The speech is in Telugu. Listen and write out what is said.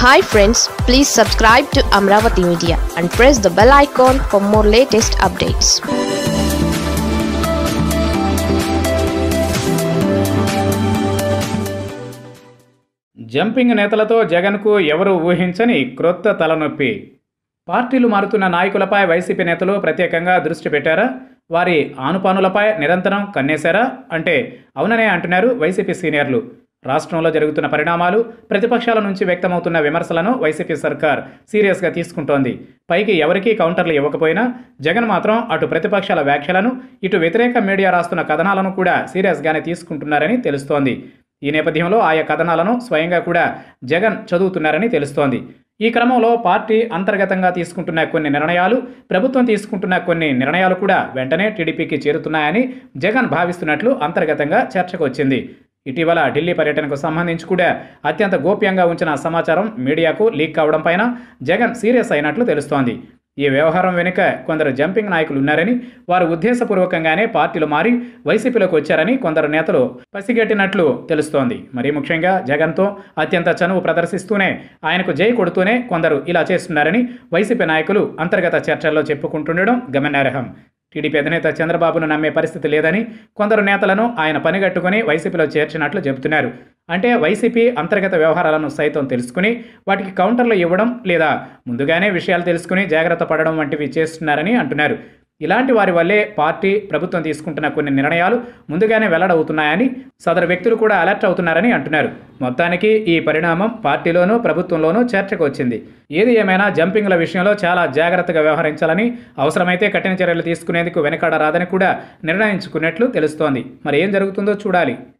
hi friends please subscribe to Amaravati media and press the bell icon for more latest updates jumping నేతలతో జగన్కు ఎవరు ఊహించని క్రొత్త తలనొప్పి పార్టీలు మారుతున్న నాయకులపై వైసీపీ నేతలు ప్రత్యేకంగా దృష్టి పెట్టారా వారి ఆనుపానులపై నిరంతరం కన్నేశారా అంటే అవుననే అంటున్నారు వైసీపీ సీనియర్లు రాష్ట్రంలో జరుగుతున్న పరిణామాలు ప్రతిపక్షాల నుంచి వ్యక్తమవుతున్న విమర్శలను వైసీపీ సర్కార్ సీరియస్గా తీసుకుంటోంది పైకి ఎవరికీ కౌంటర్లు ఇవ్వకపోయినా జగన్ మాత్రం అటు ప్రతిపక్షాల వ్యాఖ్యలను ఇటు వ్యతిరేక మీడియా రాస్తున్న కథనాలను కూడా సీరియస్గానే తీసుకుంటున్నారని తెలుస్తోంది ఈ నేపథ్యంలో ఆయా కథనాలను స్వయంగా కూడా జగన్ చదువుతున్నారని తెలుస్తోంది ఈ క్రమంలో పార్టీ అంతర్గతంగా తీసుకుంటున్న కొన్ని నిర్ణయాలు ప్రభుత్వం తీసుకుంటున్న కొన్ని నిర్ణయాలు కూడా వెంటనే టీడీపీకి చేరుతున్నాయని జగన్ భావిస్తున్నట్లు అంతర్గతంగా చర్చకు వచ్చింది ఇటీవల ఢిల్లీ పర్యటనకు సంబంధించి కూడా అత్యంత గోప్యంగా ఉంచిన సమాచారం మీడియాకు లీక్ కావడం పైన జగన్ సీరియస్ అయినట్లు తెలుస్తోంది ఈ వ్యవహారం వెనుక కొందరు జంపింగ్ నాయకులు ఉన్నారని వారు ఉద్దేశపూర్వకంగానే పార్టీలు మారి వైసీపీలోకి వచ్చారని కొందరు నేతలు పసిగట్టినట్లు తెలుస్తోంది మరీ ముఖ్యంగా జగన్తో అత్యంత చనువు ప్రదర్శిస్తూనే ఆయనకు జై కొడుతూనే కొందరు ఇలా చేస్తున్నారని వైసీపీ నాయకులు అంతర్గత చర్చల్లో చెప్పుకుంటుండడం గమనార్హం టీడీపీ అధినేత చంద్రబాబును నమ్మే పరిస్థితి లేదని కొందరు నేతలను ఆయన పనిగట్టుకుని వైసీపీలో చేర్చినట్లు చెబుతున్నారు అంటే వైసీపీ అంతర్గత వ్యవహారాలను సైతం తెలుసుకుని వాటికి కౌంటర్లు ఇవ్వడం లేదా ముందుగానే విషయాలు తెలుసుకుని జాగ్రత్త పడడం వంటివి చేస్తున్నారని అంటున్నారు ఇలాంటి వారి వల్లే పార్టీ ప్రభుత్వం తీసుకుంటున్న కొన్ని నిర్ణయాలు ముందుగానే వెల్లడవుతున్నాయని సదరు వ్యక్తులు కూడా అలర్ట్ అవుతున్నారని అంటున్నారు మొత్తానికి ఈ పరిణామం పార్టీలోనూ ప్రభుత్వంలోనూ చర్చకు వచ్చింది ఏది ఏమైనా జంపింగ్ల విషయంలో చాలా జాగ్రత్తగా వ్యవహరించాలని అవసరమైతే కఠిన చర్యలు తీసుకునేందుకు వెనకాడరాదని కూడా నిర్ణయించుకున్నట్లు తెలుస్తోంది మరి ఏం జరుగుతుందో చూడాలి